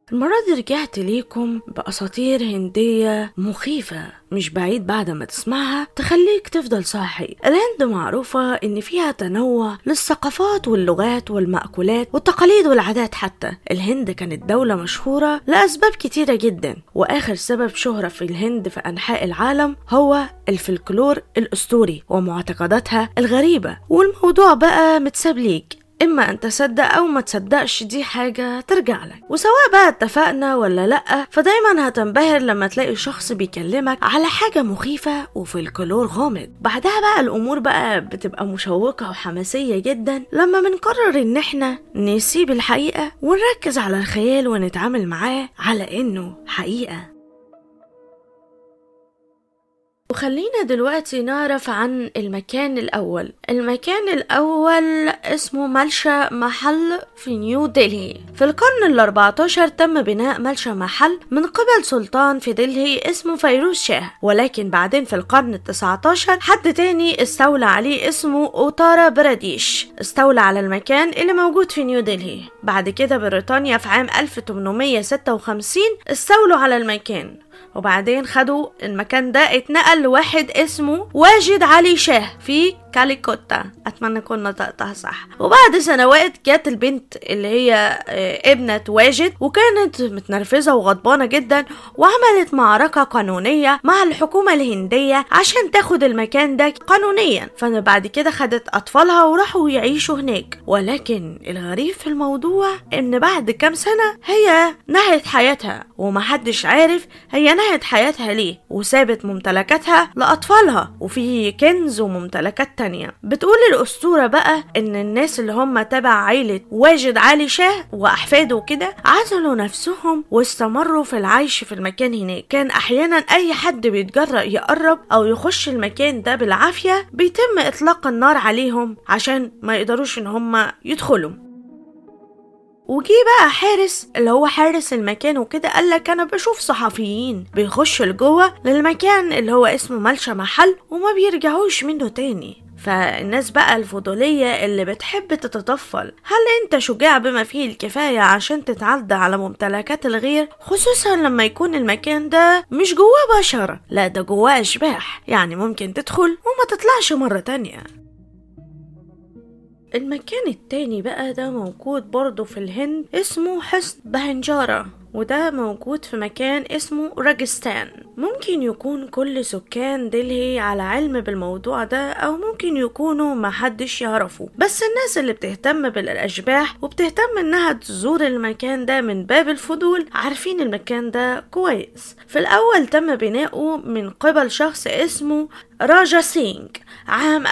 المرة دي رجعت ليكم بأساطير هندية مخيفة مش بعيد بعد ما تسمعها تخليك تفضل صاحي الهند معروفة إن فيها تنوع للثقافات واللغات والمأكولات والتقاليد والعادات حتى الهند كانت دولة مشهورة لأسباب كتيرة جدا وآخر سبب شهرة في الهند في أنحاء العالم هو الفلكلور الأسطوري ومعتقداتها الغريبة والموضوع بقى متساب ليك إما أن تصدق أو ما تصدقش دي حاجة ترجع لك وسواء بقى اتفقنا ولا لأ فدايما هتنبهر لما تلاقي شخص بيكلمك على حاجة مخيفة وفي الكلور غامض بعدها بقى الأمور بقى بتبقى مشوقة وحماسية جدا لما بنقرر إن احنا نسيب الحقيقة ونركز على الخيال ونتعامل معاه على إنه حقيقة وخلينا دلوقتي نعرف عن المكان الأول المكان الأول اسمه ملشا محل في نيو دلهي في القرن الأربعتاشر تم بناء ملشا محل من قبل سلطان في دلهي اسمه فيروز شاه ولكن بعدين في القرن التسعتاشر حد تاني استولى عليه اسمه أوتارا براديش استولى على المكان اللي موجود في نيو دلهي بعد كده بريطانيا في عام 1856 استولوا على المكان وبعدين خدوا المكان ده اتنقل لواحد اسمه واجد علي شاه في كاليكوتا اتمنى اكون نطقتها صح وبعد سنوات جت البنت اللي هي ابنة واجد وكانت متنرفزة وغضبانة جدا وعملت معركة قانونية مع الحكومة الهندية عشان تاخد المكان ده قانونيا فبعد كده خدت اطفالها وراحوا يعيشوا هناك ولكن الغريب في الموضوع ان بعد كام سنة هي نهت حياتها ومحدش عارف هي نهت حياتها ليه وسابت ممتلكاتها لأطفالها وفي كنز وممتلكات تانية بتقول الأسطورة بقى إن الناس اللي هم تبع عيلة واجد علي شاه وأحفاده وكده عزلوا نفسهم واستمروا في العيش في المكان هناك كان أحيانا أي حد بيتجرأ يقرب أو يخش المكان ده بالعافية بيتم إطلاق النار عليهم عشان ما يقدروش إن هم يدخلوا وجي بقى حارس اللي هو حارس المكان وكده قال لك انا بشوف صحفيين بيخشوا لجوه للمكان اللي هو اسمه ملشا محل وما بيرجعوش منه تاني فالناس بقى الفضولية اللي بتحب تتطفل هل انت شجاع بما فيه الكفاية عشان تتعدى على ممتلكات الغير خصوصا لما يكون المكان ده مش جواه بشر لا ده جواه اشباح يعني ممكن تدخل وما تطلعش مرة تانية المكان التاني بقى ده موجود برضه في الهند اسمه حصن بهنجارة وده موجود في مكان اسمه راجستان ممكن يكون كل سكان دلهي على علم بالموضوع ده او ممكن يكونوا محدش يعرفه بس الناس اللي بتهتم بالاشباح وبتهتم انها تزور المكان ده من باب الفضول عارفين المكان ده كويس في الاول تم بناؤه من قبل شخص اسمه راجا سينج عام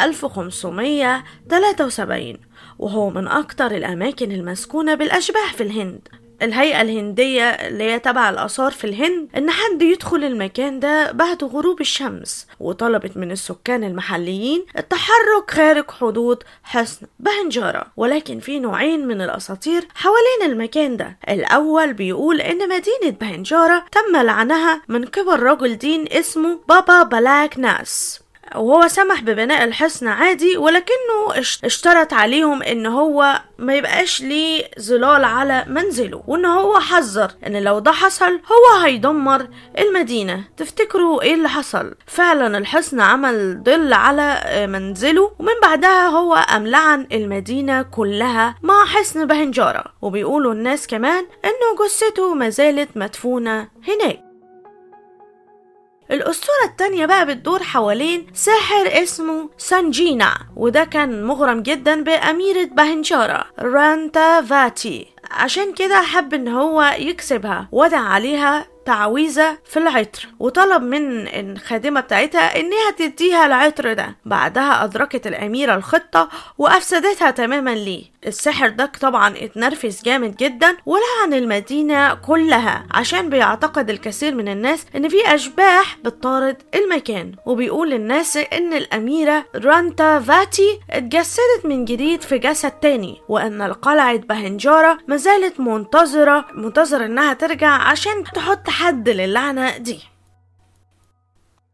1573 وهو من أكتر الأماكن المسكونة بالأشباح في الهند الهيئة الهندية اللي هي تبع الآثار في الهند إن حد يدخل المكان ده بعد غروب الشمس وطلبت من السكان المحليين التحرك خارج حدود حصن بهنجارة ولكن في نوعين من الأساطير حوالين المكان ده الأول بيقول إن مدينة بهنجارة تم لعنها من قبل رجل دين اسمه بابا بلاك ناس وهو سمح ببناء الحصن عادي ولكنه اشترط عليهم ان هو ما يبقاش ليه ظلال على منزله وان هو حذر ان لو ده حصل هو هيدمر المدينة تفتكروا ايه اللي حصل فعلا الحصن عمل ظل على منزله ومن بعدها هو املعن المدينة كلها مع حصن بهنجارة وبيقولوا الناس كمان انه جثته ما زالت مدفونة هناك الأسطورة التانية بقى بتدور حوالين ساحر اسمه سانجينا وده كان مغرم جدا بأميرة بهنشارة رانتا فاتي عشان كده حب ان هو يكسبها ودع عليها تعويذة في العطر وطلب من الخادمة بتاعتها انها تديها العطر ده بعدها ادركت الاميرة الخطة وافسدتها تماما ليه السحر ده طبعا اتنرفز جامد جدا ولعن المدينة كلها عشان بيعتقد الكثير من الناس ان في اشباح بتطارد المكان وبيقول الناس ان الاميرة رانتا فاتي اتجسدت من جديد في جسد تاني وان القلعة بهنجارة مازالت منتظرة منتظرة انها ترجع عشان تحط حد للعنة دي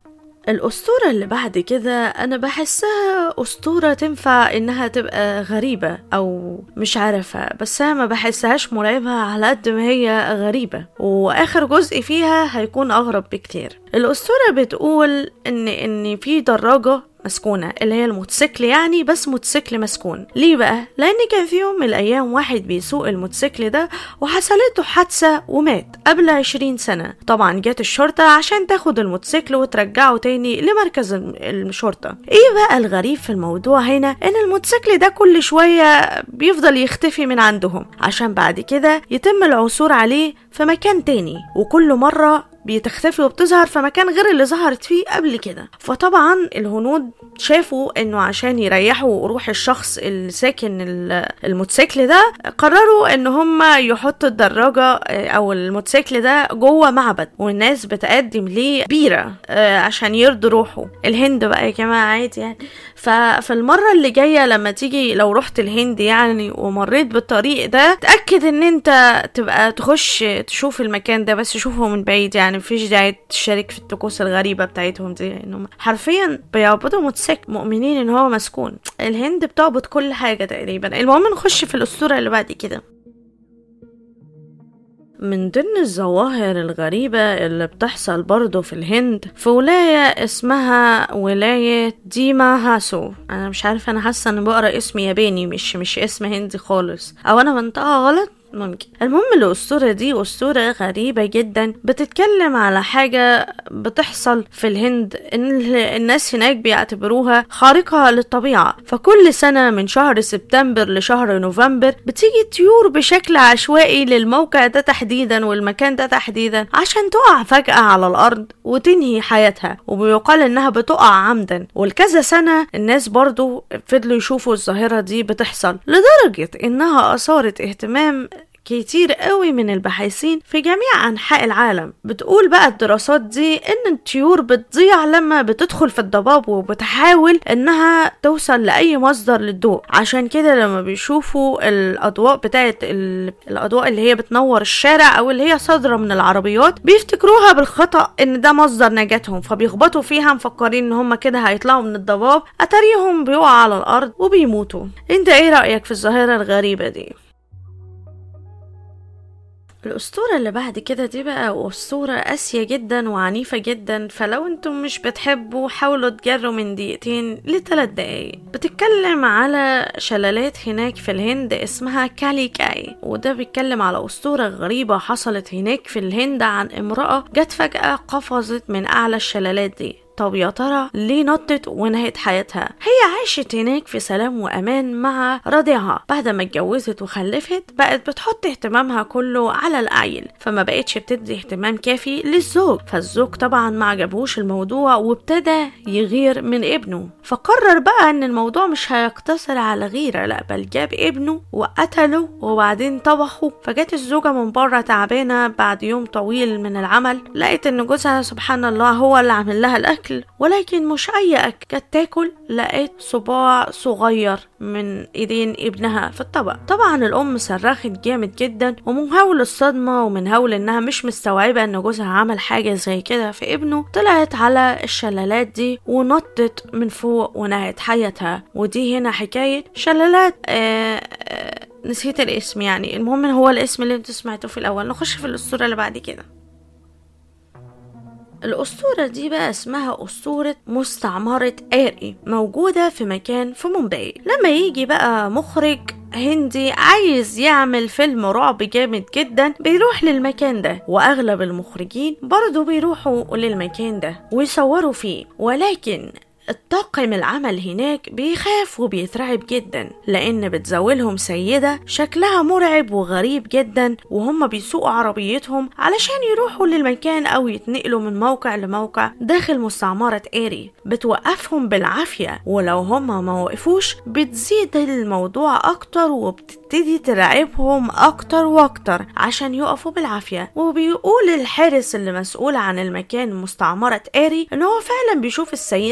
الأسطورة اللي بعد كده أنا بحسها أسطورة تنفع إنها تبقى غريبة أو مش عارفة بس أنا ما بحسهاش مرعبة على قد ما هي غريبة وآخر جزء فيها هيكون أغرب بكتير الأسطورة بتقول إن إن في دراجة مسكونة اللي هي الموتوسيكل يعني بس موتوسيكل مسكون ليه بقى؟ لأن كان في يوم من الأيام واحد بيسوق الموتوسيكل ده وحصلته حادثة ومات قبل عشرين سنة طبعا جت الشرطة عشان تاخد الموتوسيكل وترجعه تاني لمركز الشرطة ايه بقى الغريب في الموضوع هنا ان الموتوسيكل ده كل شوية بيفضل يختفي من عندهم عشان بعد كده يتم العثور عليه في مكان تاني وكل مرة بتختفي وبتظهر في مكان غير اللي ظهرت فيه قبل كده فطبعا الهنود شافوا انه عشان يريحوا روح الشخص اللي ساكن الموتوسيكل ده قرروا ان هم يحطوا الدراجة او الموتوسيكل ده جوه معبد والناس بتقدم ليه بيرة عشان يرضوا روحه الهند بقى يا جماعة عادي يعني ففي المرة اللي جاية لما تيجي لو رحت الهند يعني ومريت بالطريق ده تأكد ان انت تبقى تخش تشوف المكان ده بس شوفه من بعيد يعني مفيش داعي تشارك في الطقوس الغريبة بتاعتهم دي انهم حرفيا بيعبدوا موتوسيكل مؤمنين ان هو مسكون الهند بتعبد كل حاجة تقريبا المهم نخش في الأسطورة اللي بعد كده من ضمن الظواهر الغريبة اللي بتحصل برضه في الهند في ولاية اسمها ولاية ديما هاسو أنا مش عارفة أنا حاسة إن بقرا اسم ياباني مش مش اسم هندي خالص أو أنا منطقة غلط ممكن المهم الأسطورة دي أسطورة غريبة جدا بتتكلم على حاجة بتحصل في الهند إن الناس هناك بيعتبروها خارقة للطبيعة فكل سنة من شهر سبتمبر لشهر نوفمبر بتيجي طيور بشكل عشوائي للموقع ده تحديدا والمكان ده تحديدا عشان تقع فجأة على الأرض وتنهي حياتها وبيقال إنها بتقع عمدا ولكذا سنة الناس برضو فضلوا يشوفوا الظاهرة دي بتحصل لدرجة إنها أثارت اهتمام كتير قوي من الباحثين في جميع أنحاء العالم بتقول بقى الدراسات دي إن الطيور بتضيع لما بتدخل في الضباب وبتحاول إنها توصل لأي مصدر للضوء عشان كده لما بيشوفوا الأضواء بتاعت الأضواء اللي هي بتنور الشارع أو اللي هي صادرة من العربيات بيفتكروها بالخطأ إن ده مصدر نجاتهم فبيخبطوا فيها مفكرين إن هما كده هيطلعوا من الضباب أتاريهم بيقعوا على الأرض وبيموتوا انت ايه رأيك في الظاهرة الغريبة دي؟ الأسطورة اللي بعد كده دي بقى أسطورة قاسية جدا وعنيفة جدا فلو انتم مش بتحبوا حاولوا تجروا من دقيقتين لثلاث دقايق بتتكلم على شلالات هناك في الهند اسمها كاليكاي وده بيتكلم على أسطورة غريبة حصلت هناك في الهند عن امرأة جت فجأة قفزت من أعلى الشلالات دي طب يا ترى ليه نطت ونهت حياتها هي عاشت هناك في سلام وامان مع رضيعها بعد ما اتجوزت وخلفت بقت بتحط اهتمامها كله على العيل فما بقتش بتدي اهتمام كافي للزوج فالزوج طبعا ما عجبوش الموضوع وابتدى يغير من ابنه فقرر بقى ان الموضوع مش هيقتصر على غيرة لا بل جاب ابنه وقتله وبعدين طبخه فجت الزوجة من بره تعبانة بعد يوم طويل من العمل لقيت ان جوزها سبحان الله هو اللي عامل لها الاكل اكل ولكن مش اي اكل كانت تاكل لقيت صباع صغير من ايدين ابنها في الطبق طبعا الام صرخت جامد جدا ومن هول الصدمة ومن هول انها مش مستوعبة ان جوزها عمل حاجة زي كده في ابنه طلعت على الشلالات دي ونطت من فوق ونهت حياتها ودي هنا حكاية شلالات آآ آآ نسيت الاسم يعني المهم هو الاسم اللي انتوا سمعتوه في الاول نخش في الاسطورة اللي بعد كده الأسطورة دي بقى اسمها أسطورة مستعمرة آري موجودة في مكان في مومباي لما يجي بقى مخرج هندي عايز يعمل فيلم رعب جامد جدا بيروح للمكان ده واغلب المخرجين برضو بيروحوا للمكان ده ويصوروا فيه ولكن الطاقم العمل هناك بيخاف وبيترعب جدا لان بتزاولهم سيدة شكلها مرعب وغريب جدا وهم بيسوقوا عربيتهم علشان يروحوا للمكان او يتنقلوا من موقع لموقع داخل مستعمرة ايري بتوقفهم بالعافية ولو هم ما وقفوش بتزيد الموضوع اكتر وبتبتدي ترعبهم اكتر واكتر عشان يقفوا بالعافية وبيقول الحارس اللي مسؤول عن المكان مستعمرة ايري ان هو فعلا بيشوف السيدة دي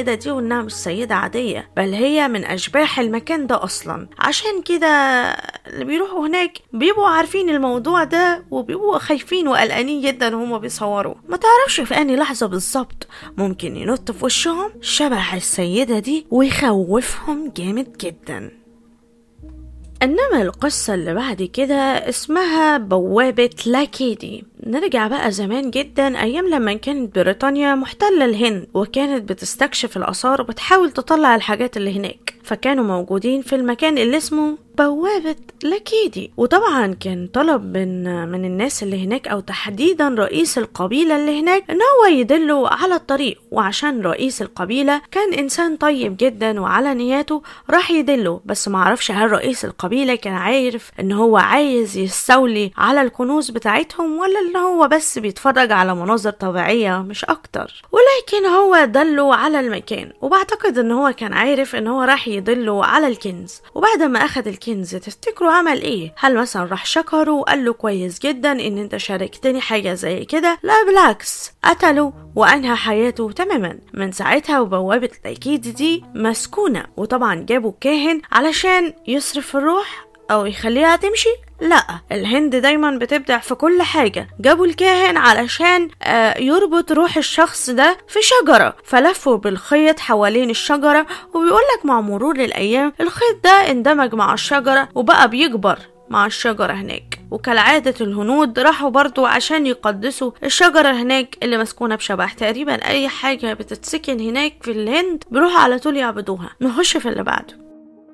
انها مش سيدة عادية بل هي من اشباح المكان ده اصلا عشان كده اللي بيروحوا هناك بيبقوا عارفين الموضوع ده وبيبقوا خايفين وقلقانين جدا وهما بيصوروا ما تعرفش في اني لحظة بالظبط ممكن ينط في وشهم شبح السيدة دي ويخوفهم جامد جدا انما القصة اللي بعد كده اسمها بوابة لاكيدي نرجع بقى زمان جدا ايام لما كانت بريطانيا محتلة الهند وكانت بتستكشف الاثار وبتحاول تطلع الحاجات اللي هناك فكانوا موجودين في المكان اللي اسمه بوابة لاكيدي وطبعا كان طلب من من الناس اللي هناك او تحديدا رئيس القبيلة اللي هناك ان هو يدله على الطريق وعشان رئيس القبيلة كان انسان طيب جدا وعلى نياته راح يدله بس معرفش هل رئيس القبيلة كان عارف ان هو عايز يستولي على الكنوز بتاعتهم ولا ان هو بس بيتفرج على مناظر طبيعية مش اكتر ولكن هو دله على المكان وبعتقد ان هو كان عارف ان هو راح يدله على الكنز وبعد ما اخد الكنز تفتكروا عمل ايه هل مثلا راح شكره وقال له كويس جدا ان انت شاركتني حاجة زي كده لا بالعكس قتله وانهى حياته تماما من ساعتها وبوابة الاكيد دي مسكونة وطبعا جابوا كاهن علشان يصرف الروح او يخليها تمشي لا الهند دايما بتبدع في كل حاجة جابوا الكاهن علشان آه يربط روح الشخص ده في شجرة فلفوا بالخيط حوالين الشجرة وبيقولك مع مرور الأيام الخيط ده اندمج مع الشجرة وبقى بيكبر مع الشجرة هناك وكالعادة الهنود راحوا برضو عشان يقدسوا الشجرة هناك اللي مسكونة بشبح تقريبا أي حاجة بتتسكن هناك في الهند بيروحوا على طول يعبدوها نخش في اللي بعده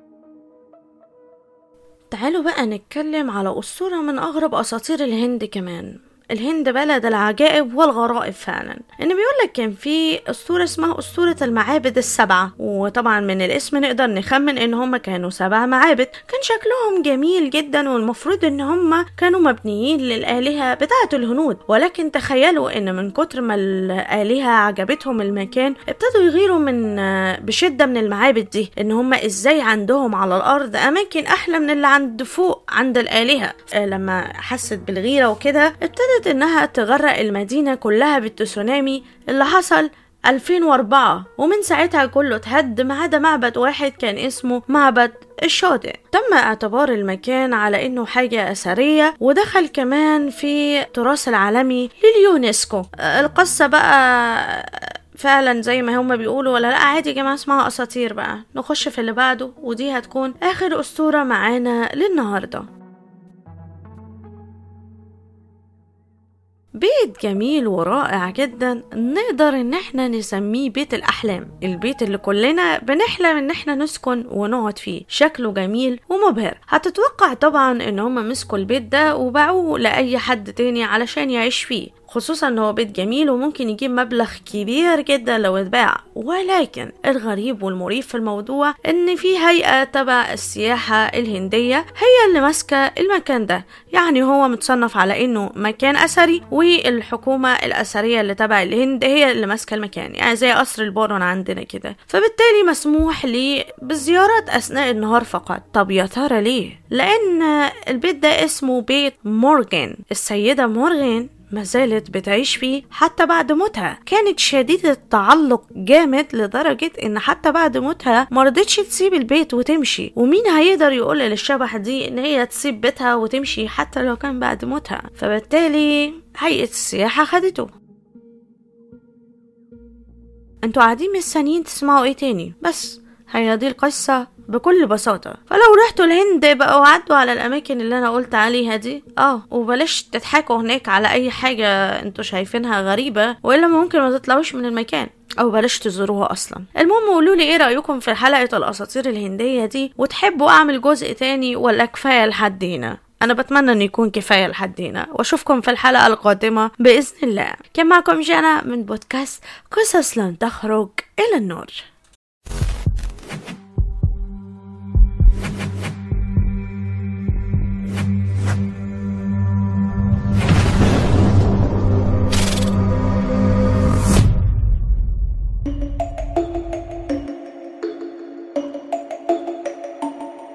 تعالوا بقى نتكلم على أسطورة من أغرب أساطير الهند كمان الهند بلد العجائب والغرائب فعلا ان بيقولك كان في اسطورة اسمها اسطورة المعابد السبعة وطبعا من الاسم نقدر نخمن ان هم كانوا سبع معابد كان شكلهم جميل جدا والمفروض ان هم كانوا مبنيين للآلهة بتاعة الهنود ولكن تخيلوا ان من كتر ما الآلهة عجبتهم المكان ابتدوا يغيروا من بشدة من المعابد دي ان هم ازاي عندهم على الارض اماكن احلى من اللي عند فوق عند الآلهة لما حست بالغيرة وكده ابتدت ابتدت انها تغرق المدينة كلها بالتسونامي اللي حصل 2004 ومن ساعتها كله اتهد ما عدا معبد واحد كان اسمه معبد الشاطئ تم اعتبار المكان على انه حاجة اثرية ودخل كمان في التراث العالمي لليونسكو القصة بقى فعلا زي ما هما بيقولوا ولا لا عادي يا جماعة اسمها اساطير بقى نخش في اللي بعده ودي هتكون اخر اسطورة معانا للنهارده بيت جميل ورائع جدا نقدر ان احنا نسميه بيت الاحلام البيت اللي كلنا بنحلم ان احنا نسكن ونقعد فيه شكله جميل ومبهر هتتوقع طبعا ان هما مسكوا البيت ده وباعوه لاي حد تاني علشان يعيش فيه خصوصا ان هو بيت جميل وممكن يجيب مبلغ كبير جدا لو اتباع ولكن الغريب والمريب في الموضوع ان في هيئة تبع السياحة الهندية هي اللي ماسكة المكان ده يعني هو متصنف على انه مكان اثري والحكومة الاثرية اللي تبع الهند هي اللي ماسكة المكان يعني زي قصر البارون عندنا كده فبالتالي مسموح لي بالزيارات اثناء النهار فقط طب يا ترى ليه لان البيت ده اسمه بيت مورغان السيدة مورغان ما زالت بتعيش فيه حتى بعد موتها كانت شديدة التعلق جامد لدرجة ان حتى بعد موتها مرضتش تسيب البيت وتمشي ومين هيقدر يقول للشبح دي ان هي تسيب بيتها وتمشي حتى لو كان بعد موتها فبالتالي هيئة السياحة خدته انتوا قاعدين مستنيين تسمعوا ايه تاني بس هي دي القصة بكل بساطة فلو رحتوا الهند بقوا عدوا على الأماكن اللي أنا قلت عليها دي اه وبلاش تضحكوا هناك على أي حاجة انتوا شايفينها غريبة وإلا ممكن ما تطلعوش من المكان او بلاش تزوروها اصلا المهم قولوا لي ايه رايكم في حلقه الاساطير الهنديه دي وتحبوا اعمل جزء تاني ولا كفايه لحد هنا انا بتمنى ان يكون كفايه لحد هنا واشوفكم في الحلقه القادمه باذن الله كان معكم جانا من بودكاست قصص لن تخرج الى النور